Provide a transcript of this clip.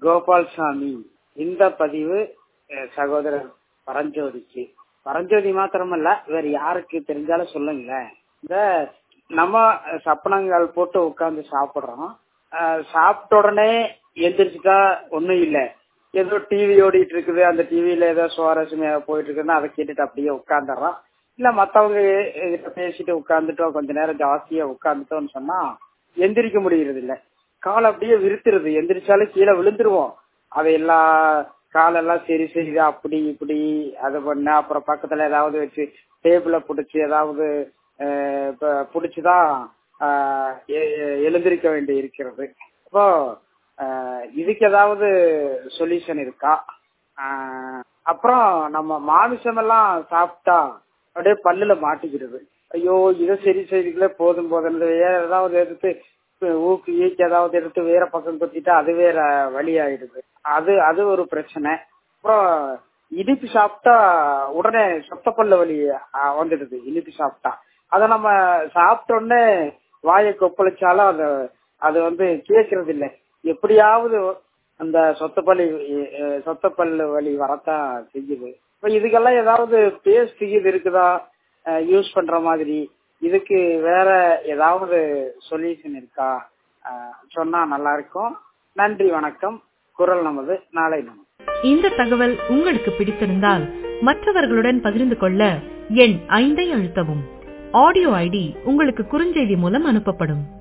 கோபால்சாமி இந்த பதிவு அஹ், சகோதரர் பரஞ்சோதிக்கு பரஞ்சோதி மாத்திரமல்ல வேற யாருக்கு தெரிஞ்சாலும் சொல்லுங்களேன் இந்த நம்ம சப்பனங்கள் போட்டு உட்கார்ந்து சாப்பிடுறோம் அஹ், சாப்பிட்ட உடனே எந்திரிச்சுட்டா ஒண்ணும் இல்ல ஏதோ டிவி ஓடிட்டு இருக்குது அந்த டிவியில ஏதோ சுவாரஸ்யமா போயிட்டு இருக்குன்னா அதை கேட்டுட்டு அப்படியே உட்காந்துடுறோம் இல்ல மத்தவங்க கிட்ட பேசிட்டு உட்காந்துட்டோம் கொஞ்ச நேரம் ஜாஸ்தியா உட்காந்துட்டோம்னு சொன்னா எந்திரிக்க முடியறது இல்ல கால் அப்படியே விருத்துருது எந்திரிச்சாலும் கீழே விழுந்துருவோம் அதையெல்லாம் காலெல்லாம் சரி செய்து அப்படி இப்படி அதை பண்ண அப்புறம் பக்கத்துல ஏதாவது வச்சு டேபிள புடிச்சு ஏதாவது அஹ், ப- புடிச்சுதான் ஆஹ், எ- எ- எழுந்திருக்க வேண்டி இருக்கிறது அப்போ ஆஹ், இதுக்கு ஏதாவது சொல்யூஷன் இருக்கா ஆஹ், அப்புறம் நம்ம மாமிசம் எல்லாம் சாப்பிட்டா அப்படியே பல்லுல மாட்டிக்கிறது ஐயோ இதை சரி செய்திகளே போதும் போதும் வேற ஏதாவது எடுத்து ஊக்கு ஈக்கு ஏதாவது எடுத்து வேற பக்கம் குத்திட்டா அது வேற வழி ஆயிடுது அது அது ஒரு பிரச்சனை அப்புறம் இனிப்பு சாப்பிட்டா உடனே சொத்தப்பல்ல வலி ஆஹ், வந்துடுது இனிப்பு சாப்பிட்டா அதை நம்ம சாப்பிட்ட உடனே வாயை கொப்பளிச்சாலும் அது அது வந்து கேட்கறது இல்லை எப்படியாவது அந்த சொத்தப்பள்ளி அஹ், சொத்தப்பல்லு வலி வரத்தான் செய்யுது இப்ப இதுக்கெல்லாம் ஏதாவது பேஸ்ட் இது இருக்குதா யூஸ் பண்ற மாதிரி இதுக்கு வேற ஏதாவது சொல்யூஷன் இருக்கா அஹ், சொன்னா நல்லா இருக்கும் நன்றி வணக்கம் குரல் நமது நாளை நமது இந்த தகவல் உங்களுக்கு பிடித்திருந்தால் மற்றவர்களுடன் பகிர்ந்து கொள்ள எண் ஐந்தை அழுத்தவும் ஆடியோ ஐடி உங்களுக்கு குறுஞ்செய்தி மூலம் அனுப்பப்படும்